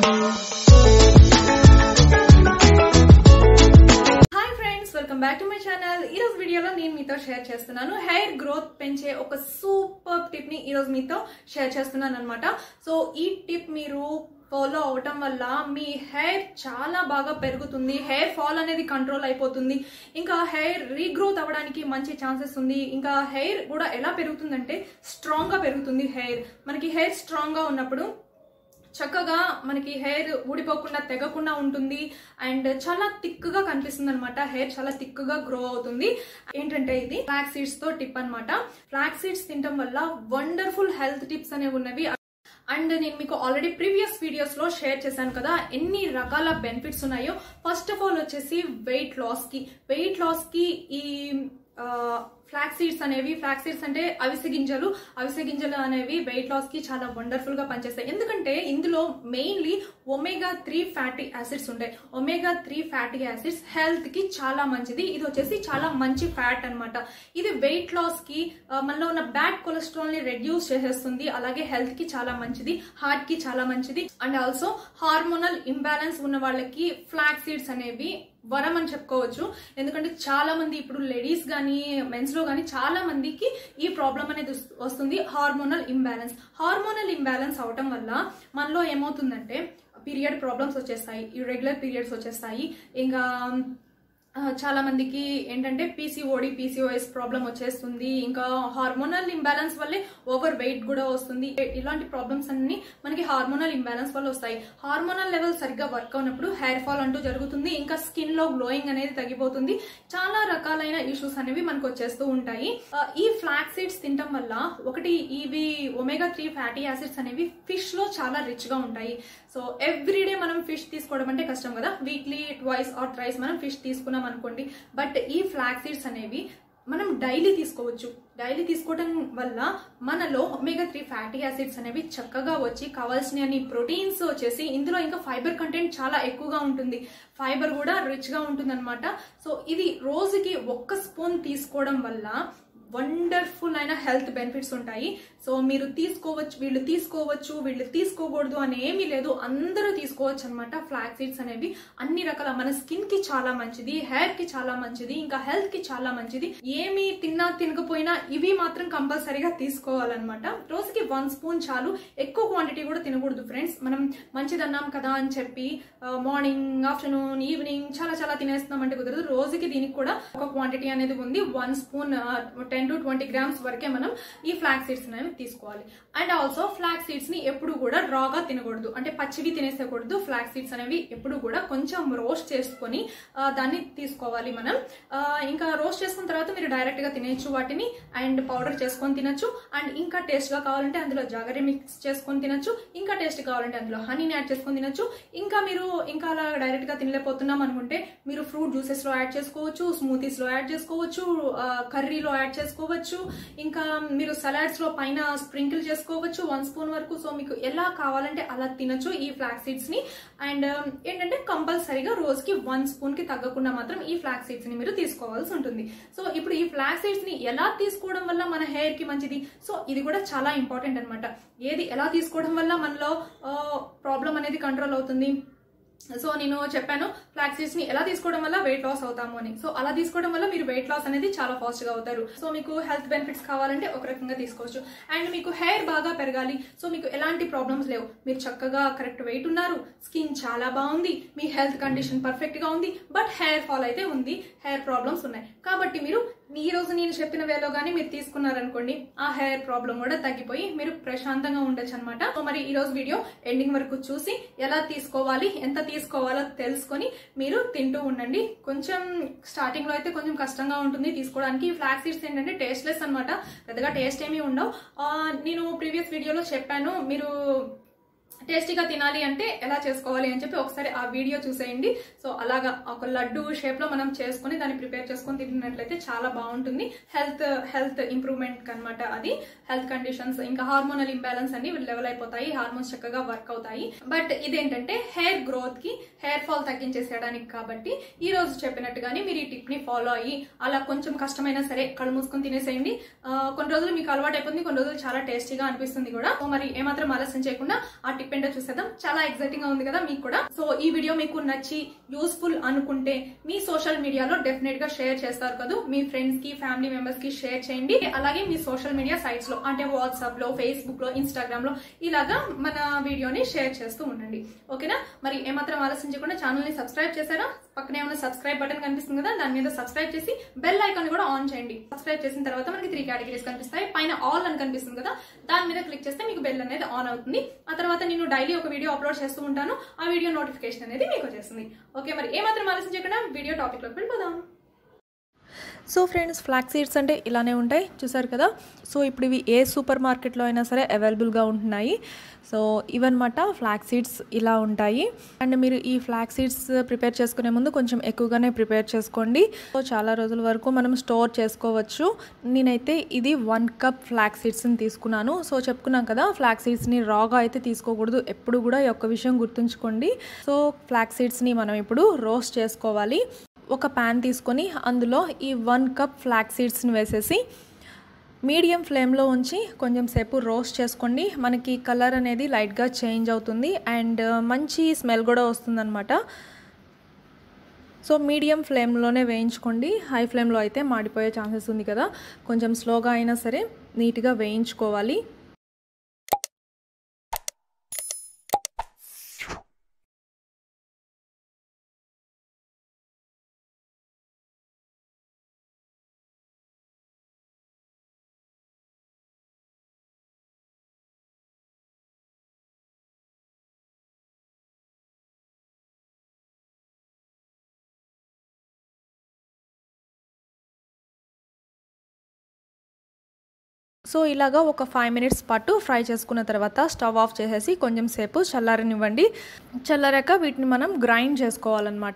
hi friends welcome back to my channel ఈ రోజు వీడియోలో నేను మీతో షేర్ చేస్తున్నాను హెయిర్ గ్రోత్ పెంచే ఒక సూపర్ టిప్ ని ఈ రోజు మీతో షేర్ చేస్తున్నాను అనమాట సో ఈ టిప్ మీరు ఫాలో అవటం వల్ల మీ హెయిర్ చాలా బాగా పెరుగుతుంది హెయిర్ ఫాల్ అనేది కంట్రోల్ అయిపోతుంది ఇంకా హెయిర్ రీగ్రోత్ అవ్వడానికి మంచి ఛాన్సెస్ ఉంది ఇంకా హెయిర్ కూడా ఎలా పెరుగుతుందంటే స్ట్రాంగ్ గా పెరుగుతుంది హెయిర్ మనకి హెయిర్ స్ట్రాంగ్ గా ఉన్నప్పుడు చక్కగా మనకి హెయిర్ ఊడిపోకుండా తెగకుండా ఉంటుంది అండ్ చాలా థిక్ గా కనిపిస్తుంది అనమాట హెయిర్ చాలా థిక్ గా గ్రో అవుతుంది ఏంటంటే ఇది ఫ్లాక్ సీడ్స్ తో టిప్ అన్నమాట ఫ్లాక్ సీడ్స్ తినడం వల్ల వండర్ఫుల్ హెల్త్ టిప్స్ అనేవి ఉన్నవి అండ్ నేను మీకు ఆల్రెడీ ప్రీవియస్ వీడియోస్ లో షేర్ చేశాను కదా ఎన్ని రకాల బెనిఫిట్స్ ఉన్నాయో ఫస్ట్ ఆఫ్ ఆల్ వచ్చేసి వెయిట్ లాస్ కి వెయిట్ లాస్ కి ఈ ఫ్లాక్ సీడ్స్ అనేవి ఫ్లాక్ సీడ్స్ అంటే అవిసె గింజలు అవిసె గింజలు అనేవి వెయిట్ లాస్ కి చాలా వండర్ఫుల్ గా పనిచేస్తాయి ఎందుకంటే ఇందులో mainly omega three fatty acids ఉంటాయి omega three fatty acids health కి చాలా మంచిది ఇది వచ్చేసి చాలా మంచి ఫ్యాట్ అన్నమాట ఇది వెయిట్ లాస్ కి ఆ, మనలో ఉన్న బ్యాడ్ కొలెస్ట్రాల్ ని రెడ్యూస్ చేసేస్తుంది అలాగే హెల్త్ కి చాలా మంచిది హార్ట్ కి చాలా మంచిది అండ్ ఆల్సో హార్మోనల్ ఇంబ్యాలెన్స్ ఉన్న వాళ్ళకి ఫ్లాక్ సీడ్స్ అనేవి వరం అని చెప్పుకోవచ్చు ఎందుకంటే చాలా మంది ఇప్పుడు లేడీస్ కానీ మెన్స్ లో కానీ చాలా మందికి ఈ ప్రాబ్లం అనేది వస్తు- వస్తుంది హార్మోనల్ ఇంబ్యాలెన్స్ హార్మోనల్ ఇంబ్యాలెన్స్ అవటం వల్ల మనలో ఏమవుతుందంటే పీరియడ్ ప్రాబ్లమ్స్ వచ్చేస్తాయి ఇర్రెగ్యులర్ పీరియడ్స్ వచ్చేస్తాయి ఇంకా ఆ, చాలా మందికి ఏంటంటే పీసీఓడి పీసీఓఎస్ ప్రాబ్లం వచ్చేస్తుంది ఇంకా హార్మోనల్ ఇంబ్యాలెన్స్ వల్లే ఓవర్ వెయిట్ కూడా వస్తుంది ఇలాంటి ప్రాబ్లమ్స్ అన్ని మనకి హార్మోనల్ ఇంబ్యాలెన్స్ వల్ల వస్తాయి హార్మోనల్ లెవెల్ సరిగ్గా వర్క్ అవునప్పుడు హెయిర్ ఫాల్ అంటూ జరుగుతుంది ఇంకా స్కిన్ లో గ్లోయింగ్ అనేది తగ్గిపోతుంది చాలా రకాలైన ఇష్యూస్ అనేవి మనకు వచ్చేస్తూ ఉంటాయి ఆ, ఈ ఫ్లాక్ సీడ్స్ తినటం వల్ల ఒకటి ఇవి ఒమేగా త్రీ ఫ్యాటీ యాసిడ్స్ అనేవి ఫిష్ లో చాలా రిచ్ గా ఉంటాయి సో ఎవ్రీడే మనం ఫిష్ తీసుకోవడం అంటే కష్టం కదా వీక్లీ ట్వైస్ ఆర్ ట్రైస్ మనం ఫిష్ తీసుకున్నాం అనుకోండి బట్ ఈ ఫ్లాక్ సీడ్స్ అనేవి మనం డైలీ తీసుకోవచ్చు డైలీ తీసుకోవడం వల్ల మనలో ఒమేగా త్రీ ఫ్యాటీ యాసిడ్స్ అనేవి చక్కగా వచ్చి కావాల్సిన ప్రోటీన్స్ వచ్చేసి ఇందులో ఇంకా ఫైబర్ కంటెంట్ చాలా ఎక్కువగా ఉంటుంది ఫైబర్ కూడా రిచ్ గా ఉంటుంది అనమాట సో ఇది రోజుకి ఒక్క స్పూన్ తీసుకోవడం వల్ల వండర్ఫుల్ అయిన హెల్త్ బెనిఫిట్స్ ఉంటాయి సో మీరు తీసుకోవచ్చు వీళ్ళు తీసుకోవచ్చు వీళ్ళు తీసుకోకూడదు అని ఏమీ లేదు అందరూ తీసుకోవచ్చు అనమాట ఫ్లాక్ సీడ్స్ అనేవి అన్ని రకాల మన స్కిన్ కి చాలా మంచిది హెయిర్ కి చాలా మంచిది ఇంకా హెల్త్ కి చాలా మంచిది ఏమి తిన్నా తినకపోయినా ఇవి మాత్రం కంపల్సరీగా తీసుకోవాలన్నమాట రోజుకి వన్ స్పూన్ చాలు ఎక్కువ క్వాంటిటీ కూడా తినకూడదు ఫ్రెండ్స్ మనం మంచిది అన్నాం కదా అని చెప్పి మార్నింగ్ ఆఫ్టర్నూన్ ఈవినింగ్ చాలా చాలా తినేస్తున్నాం అంటే కుదరదు రోజుకి దీనికి కూడా ఒక క్వాంటిటీ అనేది ఉంది one spoon ten to twenty grams వరకే మనం ఈ ఫ్లాక్ సీడ్స్ అనేవి తీసుకోవాలి అండ్ ఆల్సో ఫ్లాక్ సీడ్స్ ని ఎప్పుడు కూడా రాగా తినకూడదు అంటే పచ్చివి తినేసేకూడదు ఫ్లాక్ సీడ్స్ అనేవి ఎప్పుడు కూడా కొంచెం రోస్ట్ చేసుకొని ఆ, దాన్ని తీసుకోవాలి మనం ఆ, ఇంకా రోస్ట్ చేసుకున్న తర్వాత మీరు డైరెక్ట్ గా తినేయచ్చు వాటిని అండ్ పౌడర్ చేసుకొని తినొచ్చు అండ్ ఇంకా టేస్ట్ గా కావాలంటే అందులో జాగరి మిక్స్ చేసుకొని తినొచ్చు ఇంకా టేస్ట్ కావాలంటే అందులో హనీని యాడ్ చేసుకొని తినొచ్చు ఇంకా మీరు ఇంకా అలా డైరెక్ట్ గా తినలేకపోతున్నాం అనుకుంటే మీరు ఫ్రూట్ జ్యూసెస్ లో యాడ్ చేసుకోవచ్చు స్మూతీస్ లో యాడ్ చేసుకోవచ్చు ఆ, కర్రీలో యాడ్ చేసుకోవచ్చు ఇంకా మీరు సలాడ్స్ లో పైన స్ప్రింకిల్ చేసుకోవచ్చు వన్ స్పూన్ వరకు సో మీకు ఎలా కావాలంటే అలా తినొచ్చు ఈ ఫ్లాక్ సీడ్స్ ని అండ్ ఏంటంటే కంపల్సరీగా రోజుకి వన్ స్పూన్ కి తగ్గకుండా మాత్రం ఈ ఫ్లాక్ సీడ్స్ ని మీరు తీసుకోవాల్సి ఉంటుంది సో ఇప్పుడు ఈ ఫ్లాక్ సీడ్స్ ని ఎలా తీసుకోవడం వల్ల మన హెయిర్ కి మంచిది సో ఇది కూడా చాలా ఇంపార్టెంట్ అన్నమాట ఏది ఎలా తీసుకోవడం వల్ల మనలో ప్రాబ్లం అనేది కంట్రోల్ అవుతుంది సో నేను చెప్పాను ఫ్లాక్ సీడ్స్ ని ఎలా తీసుకోవడం వల్ల వెయిట్ లాస్ అవుతాము అని సో అలా తీసుకోవడం వల్ల మీరు వెయిట్ లాస్ అనేది చాలా ఫాస్ట్ గా అవుతారు సో మీకు హెల్త్ బెనిఫిట్స్ కావాలంటే ఒక రకంగా తీసుకోవచ్చు అండ్ మీకు హెయిర్ బాగా పెరగాలి సో మీకు ఎలాంటి ప్రాబ్లమ్స్ లేవు మీరు చక్కగా కరెక్ట్ వెయిట్ ఉన్నారు స్కిన్ చాలా బాగుంది మీ హెల్త్ కండిషన్ పర్ఫెక్ట్ గా ఉంది బట్ హెయిర్ ఫాల్ అయితే ఉంది హెయిర్ ప్రాబ్లమ్స్ ఉన్నాయి కాబట్టి మీరు ఈ రోజు నేను చెప్పిన వేలో కానీ మీరు తీసుకున్నారనుకోండి ఆ హెయిర్ ప్రాబ్లం కూడా తగ్గిపోయి మీరు ప్రశాంతంగా ఉండొచ్చు అనమాట సో మరి ఈ రోజు వీడియో ఎండింగ్ వరకు చూసి ఎలా తీసుకోవాలి ఎంత తీసుకోవాలో తెలుసుకొని మీరు తింటూ ఉండండి కొంచెం స్టార్టింగ్ లో అయితే కొంచెం కష్టంగా ఉంటుంది తీసుకోవడానికి ఈ ఫ్లాక్ సీడ్స్ ఏంటంటే టేస్ట్లెస్ అనమాట పెద్దగా టేస్ట్ ఏమీ ఉండవు ఆ, నేను ప్రీవియస్ వీడియోలో చెప్పాను మీరు టేస్టీగా తినాలి అంటే ఎలా చేసుకోవాలి అని చెప్పి ఒకసారి ఆ వీడియో చూసేయండి సో అలాగా ఒక లడ్డు షేప్ లో మనం చేసుకొని దాన్ని ప్రిపేర్ చేసుకొని తింటున్నట్లయితే చాలా బాగుంటుంది హెల్త్ హెల్త్ ఇంప్రూవ్మెంట్ అనమాట అది హెల్త్ కండిషన్స్ ఇంకా హార్మోనల్ ఇంబ్యాలెన్స్ అన్ని లెవెల్ అయిపోతాయి హార్మోన్స్ చక్కగా వర్క్ అవుతాయి బట్ ఇదేంటంటే హెయిర్ గ్రోత్ కి హెయిర్ ఫాల్ తగ్గించేసేయడానికి కాబట్టి ఈ రోజు చెప్పినట్టుగానే మీరు ఈ టిప్ ని ఫాలో అయ్యి అలా కొంచెం కష్టమైనా సరే కళ్ళు మూసుకొని తినేసేయండి ఆ, కొన్ని రోజులు మీకు అలవాటు అయిపోతుంది కొన్ని రోజులు చాలా టేస్టీగా అనిపిస్తుంది కూడా సో మరి ఏమాత్రం ఆలస్యం చేయకుండా ఆ టిప్ టిప్ ఏంటో చూసేద్దాం చాలా ఎక్సైటింగ్ గా ఉంది కదా మీకు కూడా సో ఈ వీడియో మీకు నచ్చి యూస్ఫుల్ అనుకుంటే మీ సోషల్ మీడియాలో డెఫినెట్ గా షేర్ చేస్తారు కదా మీ ఫ్రెండ్స్ కి ఫ్యామిలీ మెంబర్స్ కి షేర్ చేయండి అలాగే మీ సోషల్ మీడియా సైట్స్ లో అంటే వాట్సాప్ లో ఫేస్బుక్ లో ఇన్స్టాగ్రామ్ లో ఇలాగా మన వీడియోని షేర్ చేస్తూ ఉండండి ఓకేనా మరి ఏమాత్రం ఆలోచించకుండా ఛానల్ ని సబ్స్క్రైబ్ చేశారా పక్కనే ఉన్న సబ్స్క్రైబ్ బటన్ కనిపిస్తుంది కదా దాని మీద సబ్స్క్రైబ్ చేసి బెల్ ఐకాన్ కూడా ఆన్ చేయండి సబ్స్క్రైబ్ చేసిన తర్వాత మనకి త్రీ కేటగిరీస్ కనిపిస్తాయి పైన ఆల్ అని కనిపిస్తుంది కదా దాని మీద క్లిక్ చేస్తే మీకు బెల్ అనేది ఆన్ అవుతుంది ఆ తర్వాత నేను డైలీ ఒక వీడియో అప్లోడ్ చేస్తూ ఉంటాను ఆ వీడియో నోటిఫికేషన్ అనేది మీకు వచ్చేస్తుంది ఓకే మరి ఏమాత్రం ఆలోచించకుండా వీడియో టాపిక్ లోకి వెళ్ళిపోదాం సో ఫ్రెండ్స్ ఫ్లాక్ సీడ్స్ అంటే ఇలానే ఉంటాయి చూసారు కదా సో ఇప్పుడు ఇవి ఏ సూపర్ మార్కెట్లో అయినా సరే అవైలబుల్గా ఉంటున్నాయి సో ఇవన్నమాట ఫ్లాక్ సీడ్స్ ఇలా ఉంటాయి అండ్ మీరు ఈ ఫ్లాక్ సీడ్స్ ప్రిపేర్ చేసుకునే ముందు కొంచెం ఎక్కువగానే ప్రిపేర్ చేసుకోండి సో చాలా రోజుల వరకు మనం స్టోర్ చేసుకోవచ్చు నేనైతే ఇది వన్ కప్ ఫ్లాక్ సీడ్స్ని తీసుకున్నాను సో చెప్పుకున్నాం కదా ఫ్లాక్ సీడ్స్ని రాగా అయితే తీసుకోకూడదు ఎప్పుడు కూడా ఈ ఒక్క విషయం గుర్తుంచుకోండి సో ఫ్లాక్ సీడ్స్ని మనం ఇప్పుడు రోస్ట్ చేసుకోవాలి ఒక ప్యాన్ తీసుకొని అందులో ఈ వన్ కప్ ఫ్లాక్ సీడ్స్ని వేసేసి మీడియం ఫ్లేమ్లో ఉంచి కొంచెం సేపు రోస్ట్ చేసుకోండి మనకి కలర్ అనేది లైట్గా చేంజ్ అవుతుంది అండ్ మంచి స్మెల్ కూడా వస్తుందన్నమాట సో మీడియం ఫ్లేమ్లోనే వేయించుకోండి హై ఫ్లేమ్లో అయితే మాడిపోయే ఛాన్సెస్ ఉంది కదా కొంచెం స్లోగా అయినా సరే నీట్గా వేయించుకోవాలి సో ఇలాగా ఒక ఫైవ్ మినిట్స్ పాటు ఫ్రై చేసుకున్న తర్వాత స్టవ్ ఆఫ్ చేసేసి కొంచెం సేపు చల్లారనివ్వండి చల్లారాక వీటిని మనం గ్రైండ్ చేసుకోవాలన్నమాట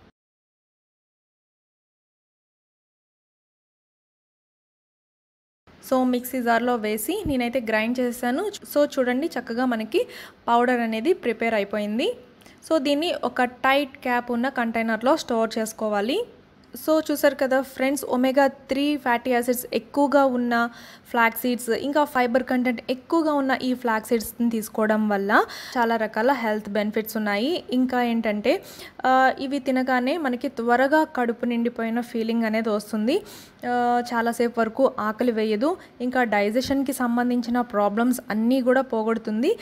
సో మిక్సీ జార్లో వేసి నేనైతే గ్రైండ్ చేశాను సో చూడండి చక్కగా మనకి పౌడర్ అనేది ప్రిపేర్ అయిపోయింది సో దీన్ని ఒక టైట్ క్యాప్ ఉన్న కంటైనర్లో స్టోర్ చేసుకోవాలి సో చూసారు కదా friends omega three fatty acids ఎక్కువగా ఉన్న ఫ్లాక్ సీడ్స్ ఇంకా ఫైబర్ కంటెంట్ ఎక్కువగా ఉన్న ఈ ఫ్లాక్ సీడ్స్ని తీసుకోవడం వల్ల చాలా రకాల హెల్త్ బెనిఫిట్స్ ఉన్నాయి ఇంకా ఏంటంటే ఇవి తినగానే మనకి త్వరగా కడుపు నిండిపోయిన ఫీలింగ్ అనేది వస్తుంది చాలాసేపు వరకు ఆకలి వేయదు ఇంకా డైజెషన్కి సంబంధించిన ప్రాబ్లమ్స్ అన్నీ కూడా పోగొడుతుంది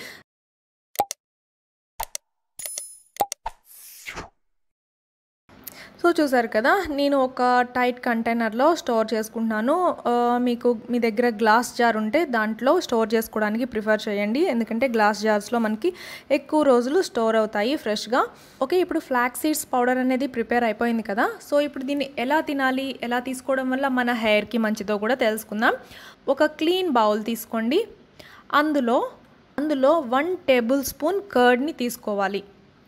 సో చూసారు కదా నేను ఒక టైట్ కంటైనర్లో స్టోర్ చేసుకుంటున్నాను మీకు మీ దగ్గర గ్లాస్ జార్ ఉంటే దాంట్లో స్టోర్ చేసుకోవడానికి ప్రిఫర్ చేయండి ఎందుకంటే గ్లాస్ జార్స్లో మనకి ఎక్కువ రోజులు స్టోర్ అవుతాయి ఫ్రెష్గా ఓకే ఇప్పుడు ఫ్లాక్ సీడ్స్ పౌడర్ అనేది ప్రిపేర్ అయిపోయింది కదా సో ఇప్పుడు దీన్ని ఎలా తినాలి ఎలా తీసుకోవడం వల్ల మన హెయిర్కి మంచిదో కూడా తెలుసుకుందాం ఒక క్లీన్ బౌల్ తీసుకోండి అందులో అందులో వన్ టేబుల్ స్పూన్ కర్డ్ని తీసుకోవాలి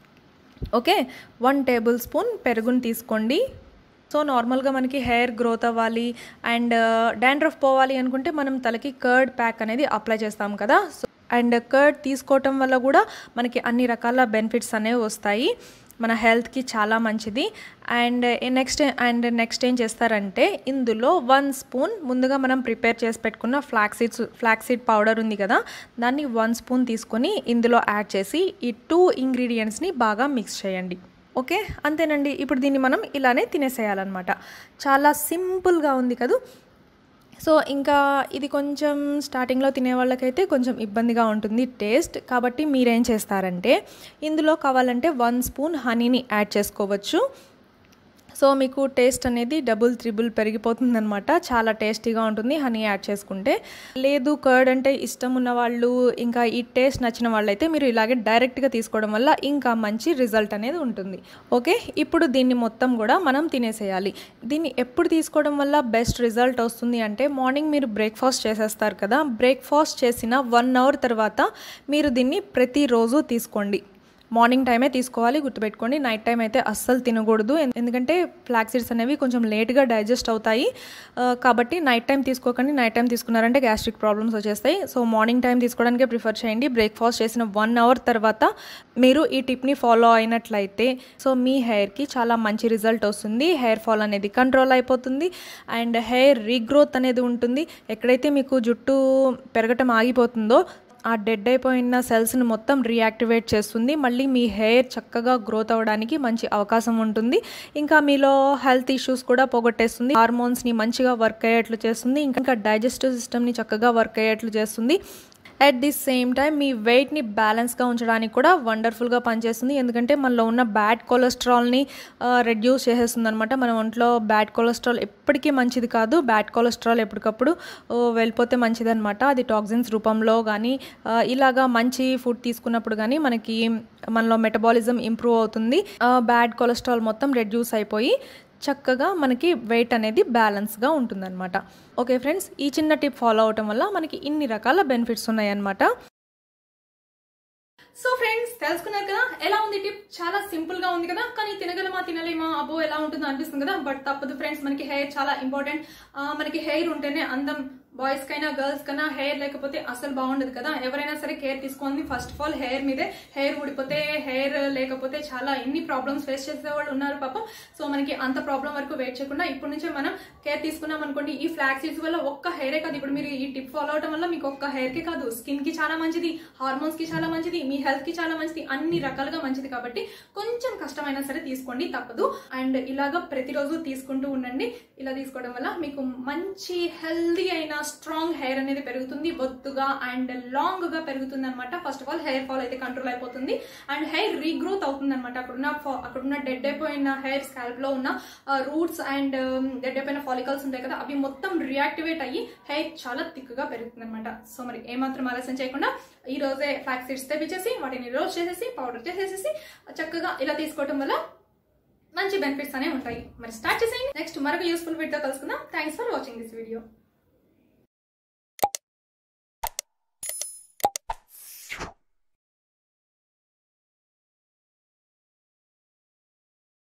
ఓకే వన్ టేబుల్ స్పూన్ పెరుగుని తీసుకోండి సో నార్మల్గా మనకి హెయిర్ గ్రోత్ అవ్వాలి అండ్ డాండ్రఫ్ పోవాలి అనుకుంటే మనం తలకి కర్డ్ ప్యాక్ అనేది అప్లై చేస్తాం కదా సో అండ్ కర్డ్ తీసుకోవటం వల్ల కూడా మనకి అన్ని రకాల బెనిఫిట్స్ అనేవి వస్తాయి మన హెల్త్కి చాలా మంచిది అండ్ నెక్స్ట్ అండ్ నెక్స్ట్ ఏం చేస్తారంటే ఇందులో వన్ స్పూన్ ముందుగా మనం ప్రిపేర్ చేసి పెట్టుకున్న flax seeds flax seed powder ఉంది కదా దాన్ని వన్ స్పూన్ తీసుకొని ఇందులో యాడ్ చేసి ఈ టూ ఇంగ్రీడియంట్స్ని బాగా మిక్స్ చేయండి ఓకే అంతేనండి ఇప్పుడు దీన్ని మనం ఇలానే తినేసేయాలన్నమాట చాలా సింపుల్గా ఉంది కదా సో ఇంకా ఇది కొంచెం స్టార్టింగ్లో తినే వాళ్ళకైతే కొంచెం ఇబ్బందిగా ఉంటుంది టేస్ట్ కాబట్టి మీరేం చేస్తారంటే ఇందులో కావాలంటే వన్ స్పూన్ హనీని యాడ్ చేసుకోవచ్చు సో మీకు టేస్ట్ అనేది డబుల్ త్రిబుల్ పెరిగిపోతుందనమాట చాలా టేస్టీగా ఉంటుంది హనీ యాడ్ చేసుకుంటే లేదు కర్డ్ అంటే ఇష్టం ఉన్న వాళ్ళు ఇంకా ఈ టేస్ట్ నచ్చిన వాళ్ళైతే మీరు ఇలాగే డైరెక్ట్గా తీసుకోవడం వల్ల ఇంకా మంచి రిజల్ట్ అనేది ఉంటుంది ఓకే ఇప్పుడు దీన్ని మొత్తం కూడా మనం తినేసేయాలి దీన్ని ఎప్పుడు తీసుకోవడం వల్ల బెస్ట్ రిజల్ట్ వస్తుంది అంటే మార్నింగ్ మీరు బ్రేక్ఫాస్ట్ చేసేస్తారు కదా బ్రేక్ఫాస్ట్ చేసిన వన్ అవర్ తర్వాత మీరు దీన్ని ప్రతిరోజు తీసుకోండి మార్నింగ్ టైమే తీసుకోవాలి గుర్తుపెట్టుకోండి నైట్ టైం అయితే అస్సలు తినకూడదు ఎన్- ఎందుకంటే ఫ్లాక్ సీడ్స్ అనేవి కొంచెం లేట్గా డైజెస్ట్ అవుతాయి ఆ, కాబట్టి నైట్ టైం తీసుకోకండి నైట్ టైం తీసుకున్నారంటే గ్యాస్ట్రిక్ ప్రాబ్లమ్స్ వచ్చేస్తాయి సో మార్నింగ్ టైం తీసుకోవడానికే ప్రిఫర్ చేయండి బ్రేక్ఫాస్ట్ చేసిన వన్ అవర్ తర్వాత మీరు ఈ టిప్ని ఫాలో అయినట్లయితే సో మీ హెయిర్కి చాలా మంచి రిజల్ట్ వస్తుంది హెయిర్ ఫాల్ అనేది కంట్రోల్ అయిపోతుంది అండ్ హెయిర్ రీగ్రోత్ అనేది ఉంటుంది ఎక్కడైతే మీకు జుట్టు పెరగటం ఆగిపోతుందో ఆ డెడ్ అయిపోయిన సెల్స్ని మొత్తం రీయాక్టివేట్ చేస్తుంది మళ్ళీ మీ హెయిర్ చక్కగా గ్రోత్ అవ్వడానికి మంచి అవకాశం ఉంటుంది ఇంకా మీలో హెల్త్ ఇష్యూస్ కూడా పోగొట్టేస్తుంది హార్మోన్స్ని మంచిగా వర్క్ అయ్యేట్లు చేస్తుంది ఇంకా డైజెస్టివ్ సిస్టమ్ని చక్కగా వర్క్ అయ్యేట్లు చేస్తుంది అట్ ది సేమ్ టైం మీ వెయిట్ని బ్యాలెన్స్గా ఉంచడానికి కూడా వండర్ఫుల్గా పనిచేస్తుంది ఎందుకంటే మనలో ఉన్న బ్యాడ్ కొలెస్ట్రాల్ని రెడ్యూస్ చేసేస్తుంది అనమాట మన ఒంట్లో బ్యాడ్ కొలెస్ట్రాల్ ఎప్పటికీ మంచిది కాదు బ్యాడ్ కొలెస్ట్రాల్ ఎప్పటికప్పుడు ఆ, వెళ్ళిపోతే మంచిదన్నమాట అది టాక్సిన్స్ రూపంలో కానీ ఆ, ఇలాగా మంచి ఫుడ్ తీసుకున్నప్పుడు కానీ మనకి మనలో మెటబాలిజం ఇంప్రూవ్ అవుతుంది బ్యాడ్ కొలెస్ట్రాల్ మొత్తం రెడ్యూస్ అయిపోయి చక్కగా మనకి వెయిట్ అనేది బ్యాలెన్స్గా ఉంటుందన్నమాట ఓకే ఫ్రెండ్స్ ఈ చిన్న టిప్ ఫాలో అవటం వల్ల మనకి ఇన్ని రకాల బెనిఫిట్స్ ఉన్నాయన్నమాట సో ఫ్రెండ్స్ తెలుసుకున్నారు కదా ఎలా ఉంది టిప్ చాలా సింపుల్ గా ఉంది కదా కానీ తినగలమా తినలేమా అబ్బో ఎలా ఉంటుందో అనిపిస్తుంది కదా బట్ తప్పదు ఫ్రెండ్స్ మనకి హెయిర్ చాలా ఇంపార్టెంట్ మనకి హెయిర్ ఉంటేనే అందం బాయ్స్ కైనా గర్ల్స్ కైనా హెయిర్ లేకపోతే అసలు బాగుండదు కదా ఎవరైనా సరే కేర్ తీసుకోండి ఫస్ట్ ఆఫ్ ఆల్ హెయిర్ మీదే హెయిర్ ఊడిపోతే హెయిర్ లేకపోతే చాలా ఎన్ని ప్రాబ్లమ్స్ ఫేస్ చేసే వాళ్ళు ఉన్నారు పాపం సో మనకి అంత ప్రాబ్లం వరకు వెయిట్ చేయకుండా ఇప్పటి నుంచే మనం కేర్ తీసుకున్నాం అనుకోండి ఈ ఫ్లాక్ సీడ్స్ వల్ల ఒక్క హెయిరే కాదు ఇప్పుడు మీరు ఈ టిప్ ఫాలో అవడం వల్ల మీకు ఒక్క హెయిర్ కి కాదు స్కిన్ కి చాలా మంచిది హార్మోన్స్ కి చాలా మంచిది మీ హెల్త్ కి చాలా మంచిది అన్ని రకాలుగా మంచిది కాబట్టి కొంచెం కష్టమైనా సరే తీసుకోండి తప్పదు అండ్ ఇలాగా ప్రతిరోజు తీసుకుంటూ ఉండండి ఇలా తీసుకోవడం వల్ల మీకు మంచి హెల్దీ అయిన స్ట్రాంగ్ హెయిర్ అనేది పెరుగుతుంది బొత్తుగా అండ్ లాంగ్ గా పెరుగుతుంది అనమాట first of all hair fall అయితే కంట్రోల్ అయిపోతుంది అండ్ హెయిర్ రీగ్రోత్ అవుతుంది అనమాట అక్కడున్న ఫా- అక్కడున్న డెడ్ అయిపోయిన హెయిర్ స్కాల్ప్ లో ఉన్న రూట్స్ అండ్ డెడ్ అయిపోయిన ఫాలికల్స్ ఉంటాయి కదా అవి మొత్తం రియాక్టివేట్ అయ్యి హెయిర్ చాలా థిక్ గా పెరుగుతుంది అనమాట సో మరి ఏమాత్రం ఆలస్యం చేయకుండా ఈ రోజే ఫ్లాక్ సీడ్స్ తెప్పించేసి వాటిని రోస్ట్ చేసేసి పౌడర్ చేసేసి చక్కగా ఇలా తీసుకోవటం వల్ల మంచి బెనిఫిట్స్ అనేవి ఉంటాయి మరి స్టార్ట్ చేసేయండి నెక్స్ట్ మరొక యూస్ఫుల్ వీడియో కలుసుకుందాం thanks for watching this video